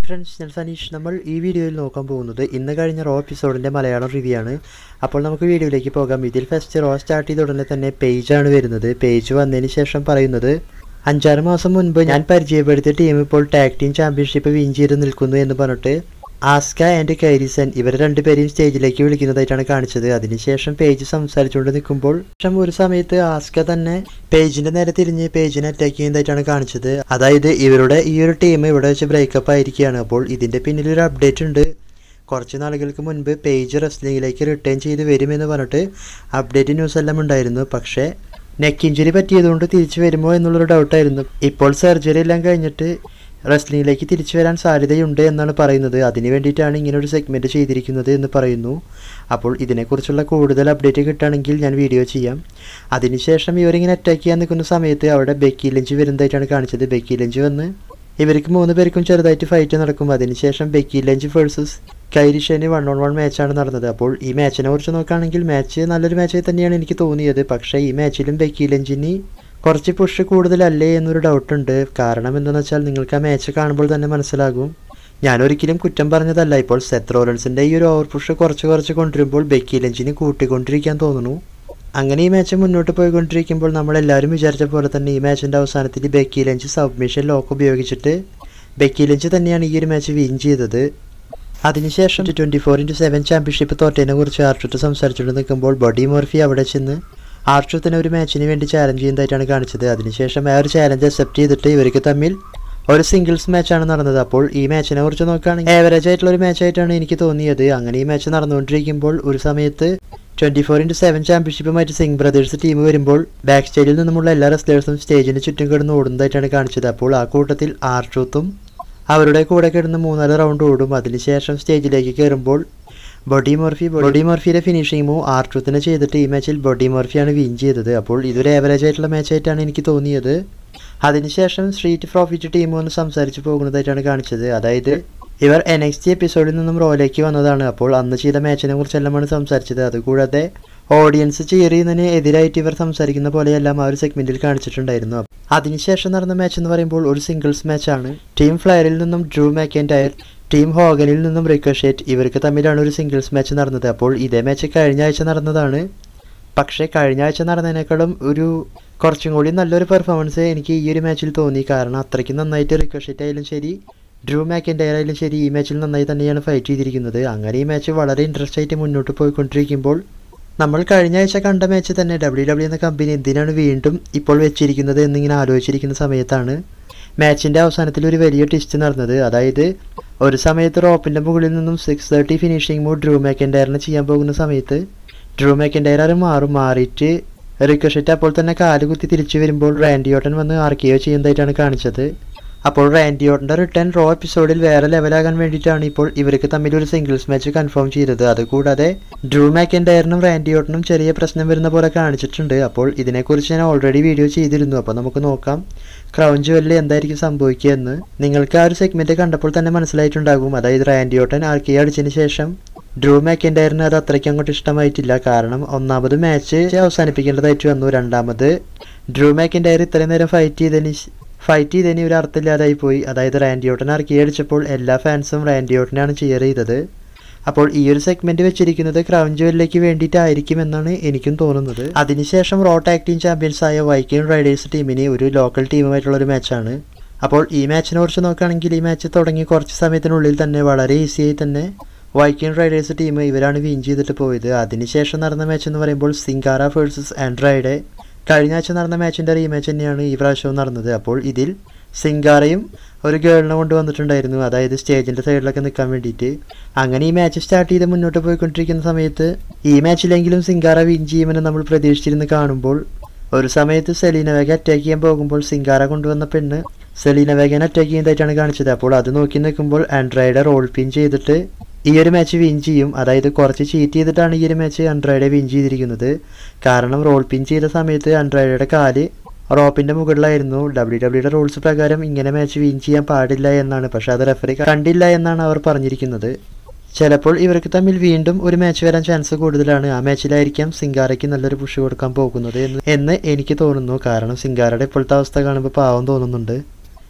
friends ഞാൻ സനീഷ് നമ്മൾ ഈ വീഡിയോയിൽ നോക്കാൻ പോകുന്നത് ഇന്ന് കഴിഞ്ഞ റോ എപ്പിസോഡിൻ്റെ മലയാളം റിവ്യൂ ആണ് അപ്പോൾ നമുക്ക് വീഡിയോയിലേക്ക് പോകാം ഇതിൽ ഫസ്റ്റ് റോ സ്റ്റാർട്ട് ചെയ്ത ഉടനെ തന്നെ പേജാണ് വരുന്നത് പേജ് വന്നതിന് ശേഷം പറയുന്നത് അഞ്ചാറ് മാസം മുൻപ് ഞാൻ പരിചയപ്പെടുത്തിയ ടീം ഇപ്പോൾ ടാഗ് ടീം ചാമ്പ്യൻഷിപ്പ് വിൻ ചെയ്ത് നിൽക്കുന്നു എന്ന് പറഞ്ഞിട്ട് ആസ്ക ആൻഡ് കൈരിസൻ ഇവർ രണ്ടുപേരെയും സ്റ്റേജിലേക്ക് വിളിക്കുന്നതായിട്ടാണ് കാണിച്ചത് അതിനുശേഷം പേജ് സംസാരിച്ചുകൊണ്ട് നിൽക്കുമ്പോൾ ശേഷം ഒരു സമയത്ത് ആസ്ക തന്നെ പേജിന്റെ നേരെ തിരിഞ്ഞ് പേജിനെ അറ്റാക്ക് ചെയ്യുന്നതായിട്ടാണ് കാണിച്ചത് അതായത് ഇവരുടെ ഈ ഒരു ടീം ഇവിടെ വെച്ച് ബ്രേക്കപ്പ് ആയിരിക്കുകയാണ് അപ്പോൾ ഇതിന്റെ പിന്നിൽ ഒരു അപ്ഡേറ്റ് ഉണ്ട് കുറച്ച് നാളുകൾക്ക് മുൻപ് പേജ് റെസ്ലിംഗിലേക്ക് റിട്ടേൺ ചെയ്ത് വരുമെന്ന് പറഞ്ഞിട്ട് അപ്ഡേറ്റ് ന്യൂസ് എല്ലാം ഉണ്ടായിരുന്നു പക്ഷേ നെക്ക് ഇഞ്ചുറി പറ്റിയതുകൊണ്ട് തിരിച്ചു വരുമോ എന്നുള്ളൊരു ഡൗട്ടായിരുന്നു ഇപ്പോൾ സർജറി എല്ലാം കഴിഞ്ഞിട്ട് റെസ്ലിംഗിലേക്ക് തിരിച്ചു വരാൻ സാധ്യതയുണ്ട് എന്നാണ് പറയുന്നത് അതിന് വേണ്ടിയിട്ടാണ് ഇങ്ങനെ ഒരു സെഗ്മെൻറ്റ് ചെയ്തിരിക്കുന്നത് എന്ന് പറയുന്നു അപ്പോൾ ഇതിനെക്കുറിച്ചുള്ള കൂടുതൽ അപ്ഡേറ്റ് കിട്ടുകയാണെങ്കിൽ ഞാൻ വീഡിയോ ചെയ്യാം അതിനുശേഷം ഇവരിങ്ങനെ അറ്റാക്ക് ചെയ്യാൻ നിൽക്കുന്ന സമയത്ത് അവിടെ ബെക്കി ലഞ്ച് വരുന്നതായിട്ടാണ് കാണിച്ചത് ബെക്കി ലഞ്ച് വന്ന് ഇവർക്ക് മൂന്ന് പേർക്കും ചെറുതായിട്ട് ഫൈറ്റ് നടക്കും അതിനുശേഷം ബെക്കി ലഞ്ച് വേഴ്സസ് കൈരിഷന് വൺ ഓൺ വൺ മാച്ചാണ് നടന്നത് അപ്പോൾ ഈ മാച്ചിനെ കുറിച്ച് നോക്കുകയാണെങ്കിൽ മാച്ച് നല്ലൊരു മാച്ചായി തന്നെയാണ് എനിക്ക് തോന്നിയത് പക്ഷേ ഈ മാച്ചിലും ബെക്കി ലഞ്ചിന് കുറച്ച് പുഷ് കൂടുതലല്ലേ എന്നൊരു ഡൗട്ടുണ്ട് കാരണം എന്താണെന്ന് വെച്ചാൽ നിങ്ങൾക്ക് ആ മാച്ച് കാണുമ്പോൾ തന്നെ മനസ്സിലാകും ഞാൻ ഒരിക്കലും കുറ്റം പറഞ്ഞതല്ല ഇപ്പോൾ സെത്ത് റോലൻസിൻ്റെ ഈ ഒരു ഓവർ പുഷ് കുറച്ച് കുറച്ച് കൊണ്ടുവരുമ്പോൾ ബെക്കി ലഞ്ചിന് കൂട്ടിക്കൊണ്ടിരിക്കാൻ തോന്നുന്നു അങ്ങനെ ഈ മാച്ച് മുന്നോട്ട് പോയിക്കൊണ്ടിരിക്കുമ്പോൾ നമ്മളെല്ലാവരും വിചാരിച്ച പോലെ തന്നെ ഈ മാച്ചിൻ്റെ അവസാനത്തിൽ ബെക്കി ലഞ്ച് സബ്മിഷൻ ലോക്ക് ഉപയോഗിച്ചിട്ട് ബെക്കി ലഞ്ച് തന്നെയാണ് ഈ ഒരു മാച്ച് വിൻ ചെയ്തത് അതിനുശേഷം twenty four into seven championship തോറ്റതിനെ കുറിച്ച് ആർച്ചുട്ട് സംസാരിച്ചുകൊണ്ട് നിൽക്കുമ്പോൾ ബോഡി മോർഫി അവിടെ ചെന്ന് ആർച്ചുത്തിനെ ഒരു മാച്ചിന് വേണ്ടി ചാലഞ്ച് ചെയ്യുന്നതായിട്ടാണ് കാണിച്ചത് അതിനുശേഷം ആ ഒരു ചാലഞ്ച് അക്സെപ്റ്റ് ചെയ്തിട്ട് ഇവർക്ക് തമ്മിൽ ഒരു സിംഗിൾസ് മാച്ചാണ് നടന്നത് അപ്പോൾ ഈ മാച്ചിനെ കുറിച്ച് നോക്കുകയാണെങ്കിൽ ആവറേജ് ആയിട്ടുള്ള ഒരു മാച്ചായിട്ടാണ് എനിക്ക് തോന്നിയത് അങ്ങനെ ഈ മാച്ച് നടന്നുകൊണ്ടിരിക്കുമ്പോൾ ഒരു സമയത്ത് ട്വൻറ്റി ഫോർ ഇൻറ്റു സെവൻ ചാമ്പ്യൻഷിപ്പുമായിട്ട് സിംഗ് ബ്രദേഴ്സ് ടീം വരുമ്പോൾ ബാക്ക് സ്റ്റേജിൽ നിന്നുമുള്ള എല്ലാ റെസ്ലേഴ്സും സ്റ്റേജിന് ചുറ്റും കിടന്ന് ഓടുന്നതായിട്ടാണ് കാണിച്ചത് അപ്പോൾ ആ കൂട്ടത്തിൽ ആർട്രൂത്തും അവരുടെ കൂടെ കിടന്ന് മൂന്നാല് റൗണ്ട് ഓടും അതിനുശേഷം സ്റ്റേജിലേക്ക് കയറുമ്പോൾ ബോഡി മോർഫി ബോഡി മോർഫിയുടെ ഫിനിഷിംഗ് മൂവ് ആർട്രൂത്തിനെ ചെയ്തിട്ട് ഈ മാച്ചിൽ ബോഡി മോർഫിയാണ് വിൻ ചെയ്തത് അപ്പോൾ ഇതൊരു ആവറേജ് ആയിട്ടുള്ള മാച്ചായിട്ടാണ് എനിക്ക് തോന്നിയത് അതിനുശേഷം സ്ട്രീറ്റ് പ്രോഫിറ്റ് ടീം ഒന്ന് സംസാരിച്ച് പോകുന്നതായിട്ടാണ് കാണിച്ചത് അതായത് ഇവർ എൻ എക്സ് ടി എപ്പിസോഡിൽ നിന്നും റോയിലേക്ക് വന്നതാണ് അപ്പോൾ അന്ന് ചെയ്ത മാച്ചിനെ കുറിച്ചെല്ലാമാണ് സംസാരിച്ചത് അതുകൂടാതെ ഓഡിയൻസ് ചിയർ ചെയ്യുന്നതിന് എതിരായിട്ട് ഇവർ സംസാരിക്കുന്ന പോലെയെല്ലാം ആ ഒരു സെഗ്മെന്റിൽ കാണിച്ചിട്ടുണ്ടായിരുന്നു അതിനുശേഷം നടന്ന മാച്ച് എന്ന് പറയുമ്പോൾ ഒരു സിംഗിൾസ് മാച്ചാണ് ടീം ഫ്ലയറിൽ നിന്നും ഡ്രൂ മാക്കൻറ്റയർ ടീം ഹോഗനിൽ നിന്നും റിക്കോഷേറ്റ് ഇവർക്ക് തമ്മിലാണ് ഒരു സിംഗിൾസ് മാച്ച് നടന്നത് അപ്പോൾ ഇതേ മാച്ച് കഴിഞ്ഞ ആഴ്ച നടന്നതാണ് പക്ഷേ കഴിഞ്ഞ ആഴ്ച നടന്നതിനേക്കാളും ഒരു കുറച്ചും കൂടി നല്ലൊരു പെർഫോമൻസ് എനിക്ക് ഈ ഒരു മാച്ചിൽ തോന്നി കാരണം അത്രയ്ക്ക് നന്നായിട്ട് റിക്കോഷേറ്റ് ആയാലും ശരി ഡ്രൂ മാക്കിൻ്റെ ആയാലും ശരി ഈ മാച്ചിൽ നന്നായി തന്നെയാണ് ഫൈറ്റ് ചെയ്തിരിക്കുന്നത് അങ്ങനെ ഈ മാച്ച് വളരെ ഇൻട്രസ്റ്റ് ആയിട്ട് മുന്നോട്ട് പോയിക്കൊണ്ടിരിക്കുമ്പോൾ നമ്മൾ കഴിഞ്ഞ ആഴ്ച കണ്ട മാച്ച് തന്നെ ഡബ്ല്യു ഡബ്ല്യു എന്ന കമ്പനി എന്തിനാണ് വീണ്ടും ഇപ്പോൾ വെച്ചിരിക്കുന്നത് എന്നിങ്ങനെ ആലോചിച്ചിരിക്കുന്ന സമയത്താണ് മാച്ചിൻ്റെ അവസാനത്തിൽ ഒരു വലിയ ടിസ്റ്റ് നടന്നത് അതായത് ഒരു സമയത്ത് റോപ്പിൻ്റെ മുകളിൽ നിന്നും six thirty finishing move Drew മാക്കൻഡയറിനെ ചെയ്യാൻ പോകുന്ന സമയത്ത് ഡ്രൂ മാക്കൻഡയർ അത് മാറും മാറിയിട്ട് റിക്കഷറ്റ് അപ്പോൾ തന്നെ കാല് കുത്തി തിരിച്ചു വരുമ്പോൾ റാൻഡിയോട്ടൻ വന്ന് ആർക്കിയോ ചെയ്യുന്നതായിട്ടാണ് കാണിച്ചത് അപ്പോൾ റാൻഡിയോട്ടൻ്റെ റിട്ടേൺ റോ എപ്പിസോഡിൽ വേറെ ലെവലാകാൻ വേണ്ടിയിട്ടാണ് ഇപ്പോൾ ഇവർക്ക് തമ്മിൽ ഒരു സിംഗിൾസ് മാച്ച് കൺഫേം ചെയ്തത് അതുകൂടാതെ ഡ്രൂ മാക്കൻഡയറിനും റാൻഡിയോട്ടനും ചെറിയ പ്രശ്നം വരുന്ന പോലെ കാണിച്ചിട്ടുണ്ട് അപ്പോൾ ഇതിനെക്കുറിച്ച് ഞാൻ ഓൾറെഡി വീഡിയോ ചെയ്തിരുന്നു അപ്പോൾ നമുക്ക് നോക്കാം ക്രൗൺ ജുവലിൽ എന്തായിരിക്കും സംഭവിക്കുക എന്ന് നിങ്ങൾക്ക് ആ ഒരു സെഗ്മെന്റ് കണ്ടപ്പോൾ തന്നെ മനസ്സിലായിട്ടുണ്ടാകും അതായത് റാൻഡിയോട്ടൻ ആർക്കിയ അടിച്ചതിന് ശേഷം ഡ്രൂ മാക്കൻഡയറിന് അത് അത്രയ്ക്ക് അങ്ങോട്ട് ഇഷ്ടമായിട്ടില്ല കാരണം ഒന്നാമത് മാച്ച് അവസാനിപ്പിക്കേണ്ടതായിട്ട് വന്നു രണ്ടാമത് ഡ്രൂ മാക്കൻഡയർ ഇത്രയും നേരം ഫൈറ്റ് ചെയ്തതിന് ഫൈറ്റ് ചെയ്തതിന് ഒരു അർത്ഥമില്ലാതായി പോയി അതായത് റാൻഡിയോട്ടൻ ആർക്കിയ അടിച്ചപ്പോൾ എല്ലാ ഫാൻസും റാൻഡിയോട്ടനാണ് ചിയർ ചെയ്തത് അപ്പോൾ ഈ ഒരു സെഗ്മെന്റ് വെച്ചിരിക്കുന്നത് ക്രൗൺ ജുവലിലേക്ക് വേണ്ടിയിട്ടായിരിക്കും എന്നാണ് എനിക്കും തോന്നുന്നത് അതിനുശേഷം റോ ടാഗ് ടീം ചാമ്പ്യൻസ് ആയ വൈക്കിംഗ് റൈഡേഴ്സ് ടീമിന് ഒരു ലോക്കൽ ടീമുമായിട്ടുള്ള ഒരു മാച്ചാണ് അപ്പോൾ ഈ മാച്ചിനെ കുറിച്ച് നോക്കുകയാണെങ്കിൽ ഈ മാച്ച് തുടങ്ങി കുറച്ച് സമയത്തിനുള്ളിൽ തന്നെ വളരെ ഈസിയായി തന്നെ വൈക്കിംഗ് റൈഡേഴ്സ് ടീം ഇവരാണ് വിൻ ചെയ്തിട്ട് പോയത് അതിനുശേഷം നടന്ന മാച്ച് എന്ന് പറയുമ്പോൾ സിംഗാറ വേഴ്സസ് ആൻഡ്രോയിഡ് കഴിഞ്ഞ ആഴ്ച നടന്ന മാച്ചിൻ്റെ റീമാച്ച് തന്നെയാണ് ഈ പ്രാവശ്യവും നടന്നത് അപ്പോൾ ഇതിൽ സിംഗാറയും ഒരു ഗേളിനെ കൊണ്ടുവന്നിട്ടുണ്ടായിരുന്നു അതായത് സ്റ്റേജിൻ്റെ സൈഡിലൊക്കെ നിൽക്കാൻ വേണ്ടിയിട്ട് അങ്ങനെ ഈ മാച്ച് സ്റ്റാർട്ട് ചെയ്ത് മുന്നോട്ട് പോയിക്കൊണ്ടിരിക്കുന്ന സമയത്ത് ഈ മാച്ചിലെങ്കിലും സിംഗാറ വിൻ ചെയ്യുമെന്ന് നമ്മൾ പ്രതീക്ഷിച്ചിരുന്ന് കാണുമ്പോൾ ഒരു സമയത്ത് സെലീന വേഗ അറ്റാക്ക് ചെയ്യാൻ പോകുമ്പോൾ സിംഗാറ കൊണ്ടുവന്ന പെണ്ണ് സെലീന വേഗൻ അറ്റാക്ക് ചെയ്യുന്നതായിട്ടാണ് കാണിച്ചത് അപ്പോൾ അത് നോക്കി നിൽക്കുമ്പോൾ ആൻഡ്രോയിഡ് റോൾ പിൻ ചെയ്തിട്ട് ഈ ഒരു മാച്ച് വിൻ ചെയ്യും അതായത് കുറച്ച് ചീറ്റ് ചെയ്തിട്ടാണ് ഈ ഒരു മാച്ച് ആൻഡ്രോയിഡെ വിൻ ചെയ്തിരിക്കുന്നത് കാരണം റോൾ പിൻ ചെയ്ത സമയത്ത് ആൻഡ്രോയിഡയുടെ കാല് റോപ്പിന്റെ മുകളിലായിരുന്നു ഡബ്ല്യു ഡബ്ല്യുടെ റൂൾസ് പ്രകാരം ഇങ്ങനെ മാച്ച് വിൻ ചെയ്യാൻ പാടില്ല എന്നാണ് പക്ഷെ അത് റെഫറി കണ്ടില്ല എന്നാണ് അവർ പറഞ്ഞിരിക്കുന്നത് ചിലപ്പോൾ ഇവർക്ക് തമ്മിൽ വീണ്ടും ഒരു മാച്ച് വരാൻ ചാൻസ് കൂടുതലാണ് ആ മാച്ചിലായിരിക്കാം സിംഗാരയ്ക്ക് നല്ലൊരു പുഷ് കൊടുക്കാൻ പോകുന്നത് എന്ന് എന്ന് എനിക്ക് തോന്നുന്നു കാരണം സിംഗാരയുടെ ഇപ്പോഴത്തെ അവസ്ഥ കാണുമ്പോൾ പാവം തോന്നുന്നുണ്ട്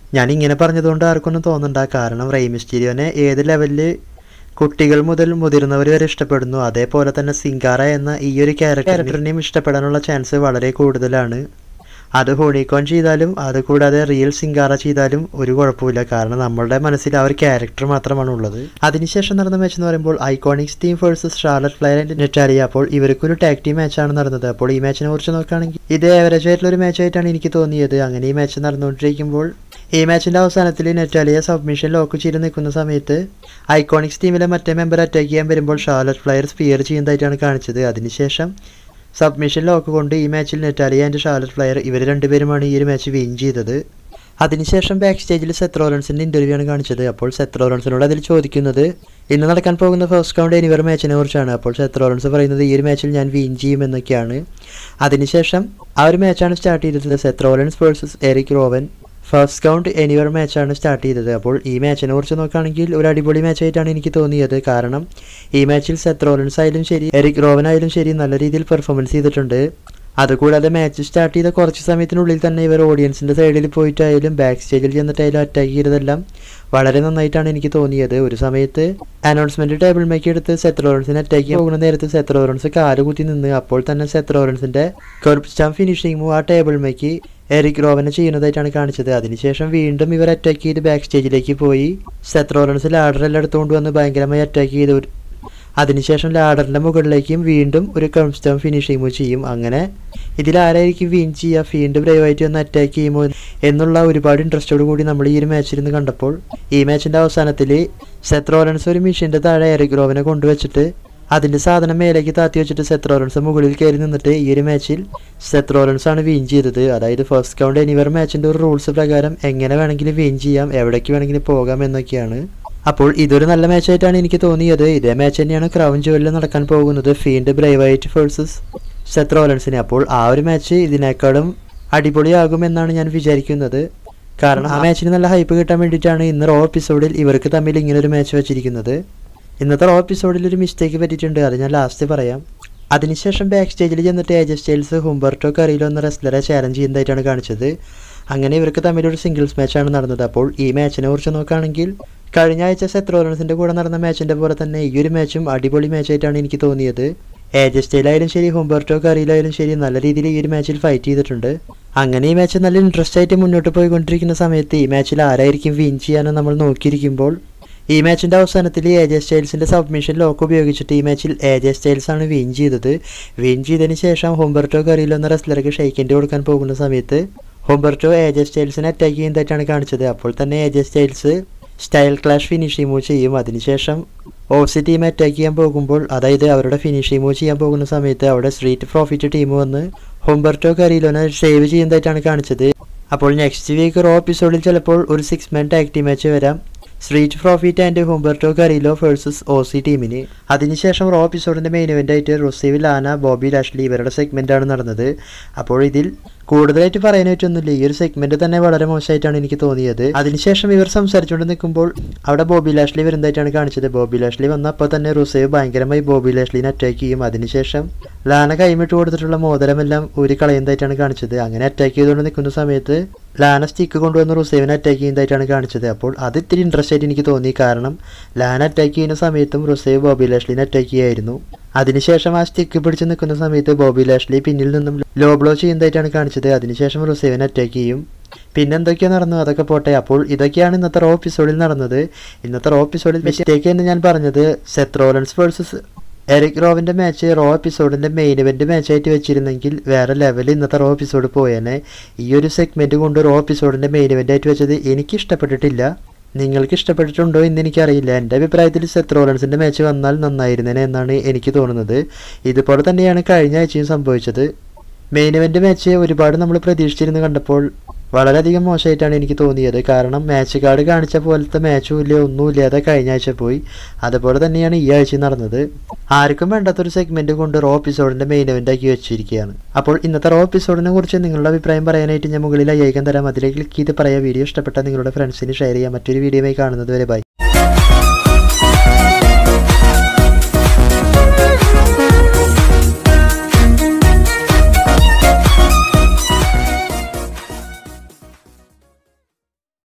ഞാൻ ഇങ്ങനെ പറഞ്ഞതുകൊണ്ട് ആർക്കൊന്നും തോന്നണ്ട കാരണം റെയ് മിസ്റ്റീരിയോനെ ഏത് ലെവലിൽ കുട്ടികൾ മുതൽ മുതിർന്നവർ വരെ ഇഷ്ടപ്പെടുന്നു അതേപോലെ തന്നെ സിംഗാറ എന്ന ഈ ഒരു ക്യാരക്ടറിനെയും ഇഷ്ടപ്പെടാനുള്ള ചാൻസ് വളരെ കൂടുതലാണ് അത് ഹോണിക്കോൺ ചെയ്താലും അത് കൂടാതെ റിയൽ സിംഗാറ ചെയ്താലും ഒരു കുഴപ്പമില്ല കാരണം നമ്മളുടെ മനസ്സിൽ ആ ഒരു ക്യാരക്ടർ മാത്രമാണ് ഉള്ളത് അതിനുശേഷം നടന്ന മാച്ച് എന്ന് പറയുമ്പോൾ IIconics team versus Charlotte Flair and Natalya അപ്പോൾ ഇവർക്കൊരു ടാഗ് ടീം മാച്ചാണ് നടന്നത് അപ്പോൾ ഈ മാച്ചിനെ കുറിച്ച് നോക്കുകയാണെങ്കിൽ ഇത് ആവറേജ് ആയിട്ടുള്ള ഒരു മാച്ചായിട്ടാണ് എനിക്ക് തോന്നിയത് അങ്ങനെ ഈ മാച്ച് നടന്നുകൊണ്ടിരിക്കുമ്പോൾ ഈ മാച്ചിന്റെ അവസാനത്തിൽ നെറ്റാലിയ സബ്മിഷൻ ലോക്ക് ചെയ്ത് നിൽക്കുന്ന സമയത്ത് ഐക്കോണിക്സ് ടീമിലെ മറ്റേ മെമ്പർ അറ്റാക്ക് ചെയ്യാൻ വരുമ്പോൾ ഷാർലറ്റ് ഫ്ലയർ സ്പിയർ ചെയ്യുന്നതായിട്ടാണ് കാണിച്ചത് അതിനുശേഷം സബ്മിഷൻ ലോക്ക് കൊണ്ട് ഈ മാച്ചിൽ നെറ്റാലിയ ആൻഡ് ഷാർലറ്റ് ഫ്ലയർ ഇവർ രണ്ടുപേരുമാണ് ഈ ഒരു മാച്ച് വിൻ ചെയ്തത് അതിനുശേഷം ബാക്ക് സ്റ്റേജിൽ സെത്ത് റോളൻസിന്റെ ഇന്റർവ്യൂ ആണ് കാണിച്ചത് അപ്പോൾ സെത്ത് റോളൻസിനോട് അതിൽ ചോദിക്കുന്നത് ഇന്ന് നടക്കാൻ പോകുന്ന ഫസ്റ്റ് കൗണ്ട് എനിവർ മാച്ചിനെ കുറിച്ചാണ് അപ്പോൾ സെത്ത് റോളൻസ് പറയുന്നത് ഈ ഒരു മാച്ചിൽ ഞാൻ വിൻ ചെയ്യും എന്നൊക്കെയാണ് അതിനുശേഷം ആ ഒരു മാച്ചാണ് സ്റ്റാർട്ട് ചെയ്തത് Seth Rollins versus Erick Rowan first count anywhere മാച്ചാണ് സ്റ്റാർട്ട് ചെയ്തത് അപ്പോൾ ഈ മാച്ചിനെ കുറിച്ച് നോക്കുകയാണെങ്കിൽ ഒരു അടിപൊളി മാച്ചായിട്ടാണ് എനിക്ക് തോന്നിയത് കാരണം ഈ മാച്ചിൽ സെത്ത് റോളൻസ് ആയാലും ശരി എറിക് റോവൻ ആയാലും ശരി നല്ല രീതിയിൽ പെർഫോമൻസ് ചെയ്തിട്ടുണ്ട് അതുകൂടാതെ മാച്ച് സ്റ്റാർട്ട് ചെയ്ത കുറച്ച് സമയത്തിനുള്ളിൽ തന്നെ ഇവർ ഓഡിയൻസിൻ്റെ സൈഡിൽ പോയിട്ടായാലും ബാക്ക് സ്റ്റേജിൽ ചെന്നിട്ടായാലും അറ്റാക്ക് ചെയ്തതെല്ലാം വളരെ നന്നായിട്ടാണ് എനിക്ക് തോന്നിയത് ഒരു സമയത്ത് അനൗൺസ്മെന്റ് ടേബിൾ മേക്ക് എടുത്ത് സെത്ത് ലോറൻസിനെ അറ്റാക്ക് ചെയ്യാൻ പോകുന്ന നേരത്ത് സെത്ത് ലോറൻസ് കാല് കുത്തി നിന്ന് അപ്പോൾ തന്നെ സെത്ത് ലോറൻസിന്റെ കർബ് സ്റ്റാം ഫിനിഷിംഗ് മൂവ് ആ ടേബിൾ മേക്ക് എറിക് റോവനെ ചെയ്യുന്നതായിട്ടാണ് കാണിച്ചത് അതിനുശേഷം വീണ്ടും ഇവർ അറ്റാക്ക് ചെയ്ത് ബാക്ക് സ്റ്റേജിലേക്ക് പോയി സെത്ത് ലോറൻസ് ലാഡർ എല്ലാം എടുത്തുകൊണ്ട് വന്ന് ഭയങ്കരമായി അറ്റാക്ക് ചെയ്ത് ഒരു അതിനുശേഷം ലാഡറിന്റെ മുകളിലേക്കും വീണ്ടും ഒരു കൺസ്റ്റം ഫിനിഷിംഗ് മൂവ് ചെയ്യും അങ്ങനെ ഇതിൽ ആരായിരിക്കും വിൻ ചെയ്യുക വീണ്ടും ബ്രേവായിട്ട് ഒന്ന് അറ്റാക്ക് ചെയ്യുമോ എന്നുള്ള ഒരുപാട് ഇൻട്രസ്റ്റോട് കൂടി നമ്മൾ ഈ ഒരു മാച്ചിൽ നിന്ന് കണ്ടപ്പോൾ ഈ മാച്ചിന്റെ അവസാനത്തിൽ സെത്ത് റോലൻസ് ഒരു മിഷീന്റെ താഴെ എറിക് റോവനെ കൊണ്ടുവച്ചിട്ട് അതിന്റെ സാധനം മേലേക്ക് താത്തി വെച്ചിട്ട് സെത്ത് റോലൻസ് മുകളിൽ കയറി നിന്നിട്ട് ഈ ഒരു മാച്ചിൽ സെത്ത് റോലൻസ് ആണ് വിൻ ചെയ്തത് അതായത് ഫസ്റ്റ് കൗണ്ട് എനിവർ മാച്ചിന്റെ ഒരു റൂൾസ് പ്രകാരം എങ്ങനെ വേണമെങ്കിലും വിൻ ചെയ്യാം എവിടേക്ക് വേണമെങ്കിലും പോകാം എന്നൊക്കെയാണ് അപ്പോൾ ഇതൊരു നല്ല മാച്ചായിട്ടാണ് എനിക്ക് തോന്നിയത് ഇതേ മാച്ച് തന്നെയാണ് ക്രൗൺ ജുവലിൽ നടക്കാൻ പോകുന്നത് ഫീൽഡ് ബ്രൈവൈറ്റ് വേഴ്സസ് സെത്ത് റോലൻസിന് അപ്പോൾ ആ ഒരു മാച്ച് ഇതിനേക്കാളും അടിപൊളിയാകുമെന്നാണ് ഞാൻ വിചാരിക്കുന്നത് കാരണം ആ മാച്ചിന് നല്ല ഹൈപ്പ് കിട്ടാൻ വേണ്ടിയിട്ടാണ് ഇന്ന് റോ എപ്പിസോഡിൽ ഇവർക്ക് തമ്മിൽ ഇങ്ങനെ ഒരു മാച്ച് വെച്ചിരിക്കുന്നത് ഇന്നത്തെ റോ എപ്പിസോഡിൽ ഒരു മിസ്റ്റേക്ക് പറ്റിയിട്ടുണ്ട് അത് ഞാൻ ലാസ്റ്റ് പറയാം അതിനുശേഷം ബാക്ക് സ്റ്റേജിൽ ചെന്നിട്ട് ഏജ് സ്റ്റൈൽസ് ഹുംബർട്ടോ കറിയിലോ എന്ന റെസ്ലറെ ചാലഞ്ച് ചെയ്യുന്നതായിട്ടാണ് കാണിച്ചത് അങ്ങനെ ഇവർക്ക് തമ്മിൽ ഒരു സിംഗിൾസ് മാച്ചാണ് നടന്നത് അപ്പോൾ ഈ മാച്ചിനെ കുറിച്ച് നോക്കുകയാണെങ്കിൽ കഴിഞ്ഞ ആഴ്ച സെത്ത് റോലൻസിന്റെ കൂടെ നടന്ന മാച്ചിന്റെ പോലെ തന്നെ ഈ ഒരു മാച്ചും അടിപൊളി മാച്ചായിട്ടാണ് എനിക്ക് തോന്നിയത് ഏജ് സ്റ്റൈലായാലും ശരി ഹുംബർട്ടോ കറിയിലായാലും ശരി നല്ല രീതിയിൽ ഈ ഒരു മാച്ചിൽ ഫൈറ്റ് ചെയ്തിട്ടുണ്ട് അങ്ങനെ ഈ മാച്ച് നല്ല ഇൻട്രസ്റ്റ് ആയിട്ട് മുന്നോട്ട് പോയിക്കൊണ്ടിരിക്കുന്ന സമയത്ത് ഈ മാച്ചിൽ ആരായിരിക്കും വിൻ ചെയ്യാനും നമ്മൾ നോക്കിയിരിക്കുമ്പോൾ ഈ മാച്ചിന്റെ അവസാനത്തിൽ ഏജെ സ്റ്റൈൽസിന്റെ സബ്മിഷൻ ലോക്ക് ഉപയോഗിച്ചിട്ട് ഈ മാച്ചിൽ ഏജെ സ്റ്റൈൽസ് ആണ് വിൻ ചെയ്തത് വിൻ ചെയ്തതിന് ശേഷം ഹോംബർട്ടോ കറിയിലോ എന്ന റെസ്ലർക്ക് ഷെയ്ക്കിൻ്റെ കൊടുക്കാൻ പോകുന്ന സമയത്ത് ഹോംബർട്ടോ ഏജെ സ്റ്റൈൽസിനെ അറ്റാക്ക് ചെയ്യുന്നതായിട്ടാണ് കാണിച്ചത് അപ്പോൾ തന്നെ AJ Styles style clash finishing move ചെയ്യും അതിനുശേഷം ഓസി ടീം അറ്റാക്ക് ചെയ്യാൻ പോകുമ്പോൾ അതായത് അവരുടെ ഫിനിഷിംഗ് മൂവ് ചെയ്യാൻ പോകുന്ന സമയത്ത് അവിടെ സ്ട്രീറ്റ് പ്രോഫിറ്റ് ടീം വന്ന് ഹോംബർട്ടോ കറിയിലോനെ സേവ് ചെയ്യുന്നതായിട്ടാണ് കാണിച്ചത് അപ്പോൾ നെക്സ്റ്റ് വീക്ക് റോ എപ്പിസോഡിൽ ചിലപ്പോൾ ഒരു six man tag team match വരാം Street Profit and Humberto Carrillo versus O C ടീമിന് അതിനുശേഷം റോ എപ്പിസോഡിന്റെ മെയിൻ ഇവന്റ് ആയിട്ട് റുസീവ് ലാന ബോബി ലാഷ്ലി ഇവരുടെ സെഗ്മെന്റ് ആണ് നടന്നത് അപ്പോൾ ഇതിൽ കൂടുതലായിട്ട് പറയാനായിട്ടൊന്നുമില്ല ഈ ഒരു സെഗ്മെന്റ് തന്നെ വളരെ മോശമായിട്ടാണ് എനിക്ക് തോന്നിയത് അതിനുശേഷം ഇവർ സംസാരിച്ചുകൊണ്ട് നിൽക്കുമ്പോൾ അവിടെ ബോബി ലാഷ്ലി വരുന്നതായിട്ടാണ് കാണിച്ചത് ബോബി ലാഷ്ലി വന്ന അപ്പോൾ തന്നെ റുസേവ് ഭയങ്കരമായി ബോബി ലാഷ്ലിനെ അറ്റാക്ക് ചെയ്യും അതിനുശേഷം ലാന കൈമിട്ട് കൊടുത്തിട്ടുള്ള മോതിരമെല്ലാം ഊരി കളയുന്നതായിട്ടാണ് കാണിച്ചത് അങ്ങനെ അറ്റാക്ക് ചെയ്തുകൊണ്ട് നിൽക്കുന്ന സമയത്ത് ലാന സ്റ്റിക്ക് കൊണ്ടുവന്ന് റുസേവിനെ അറ്റാക്ക് ചെയ്യുന്നതായിട്ടാണ് കാണിച്ചത് അപ്പോൾ അത് ഇത്തിരി ഇൻട്രസ്റ്റ് ആയിട്ട് എനിക്ക് തോന്നി കാരണം ലാന അറ്റാക്ക് ചെയ്യുന്ന സമയത്തും റുസേവ് ബോബി ലാഷ്ലിനെ അറ്റാക്ക് ചെയ്യായിരുന്നു അതിനുശേഷം ആ സ്റ്റിക്ക് പിടിച്ച് നിൽക്കുന്ന സമയത്ത് ബോബി ലാഷ്ലി പിന്നിൽ നിന്നും ലോ ബ്ലോ ചെയ്യുന്നതായിട്ടാണ് കാണിച്ചത് അതിനുശേഷം റുസേവിനെ അറ്റാക്ക് ചെയ്യും പിന്നെ എന്തൊക്കെയോ നടന്നു അതൊക്കെ പോട്ടെ അപ്പോൾ ഇതൊക്കെയാണ് ഇന്നത്തെ റോ എപ്പിസോഡിൽ നടന്നത് ഇന്നത്തെ റോ എപ്പിസോഡിൽ മിസ്റ്റേക്ക് എന്ന് ഞാൻ പറഞ്ഞത് സെത്ത് റോലൻസ് വേഴ്സസ് എറിക് റോവിന്റെ മാച്ച് റോ എപ്പിസോഡിന്റെ മെയിൻ ഇവന്റ് മാച്ചായിട്ട് വെച്ചിരുന്നെങ്കിൽ വേറെ ലെവലിൽ ഇന്നത്തെ റോ എപ്പിസോഡ് പോയേനെ ഈ ഒരു സെഗ്മെന്റ് കൊണ്ട് റോ എപ്പിസോഡിന്റെ മെയിൻ ഇവന്റ് ആയിട്ട് വെച്ചത് എനിക്ക് ഇഷ്ടപ്പെട്ടിട്ടില്ല നിങ്ങൾക്ക് ഇഷ്ടപ്പെട്ടിട്ടുണ്ടോ എന്ന് എനിക്കറിയില്ല എൻ്റെ അഭിപ്രായത്തിൽ സെത്ത് റോളൻസിൻ്റെ മാച്ച് വന്നാൽ നന്നായിരുന്നേനെ എന്നാണ് എനിക്ക് തോന്നുന്നത് ഇതുപോലെ തന്നെയാണ് കഴിഞ്ഞ ആഴ്ചയും സംഭവിച്ചത് മെയിൻ ഇവൻ്റ് മാച്ച് ഒരുപാട് നമ്മൾ പ്രതീക്ഷിച്ചിരുന്ന് കണ്ടപ്പോൾ വളരെയധികം മോശമായിട്ടാണ് എനിക്ക് തോന്നിയത് കാരണം മാച്ച് കാർഡ് കാണിച്ച പോലത്തെ മാച്ചും ഇല്ല ഒന്നുമില്ലാതെ കഴിഞ്ഞ ആഴ്ച പോയി അതുപോലെ തന്നെയാണ് ഈ ആഴ്ച നടന്നത് ആർക്കും വേണ്ടാത്തൊരു സെഗ്മെന്റ് കൊണ്ട് റോ എപ്പിസോഡിന്റെ മെയിൻ ഇവന്റ് ആക്കി വെച്ചിരിക്കുകയാണ് അപ്പോൾ ഇന്നത്തെ റോ എപ്പിസോഡിനെ കുറിച്ച് നിങ്ങളുടെ അഭിപ്രായം പറയാനായിട്ട് ഞാൻ മുകളിൽ അയക്കാൻ തരാം അതിലേക്ക് ക്ലിക്ക് ചെയ്ത് പറയാം വീഡിയോ ഇഷ്ടപ്പെട്ട നിങ്ങളുടെ ഫ്രണ്ട്സിന് ഷെയർ ചെയ്യാം മറ്റൊരു വീഡിയോയുമായി കാണുന്നത് വരെ ബൈ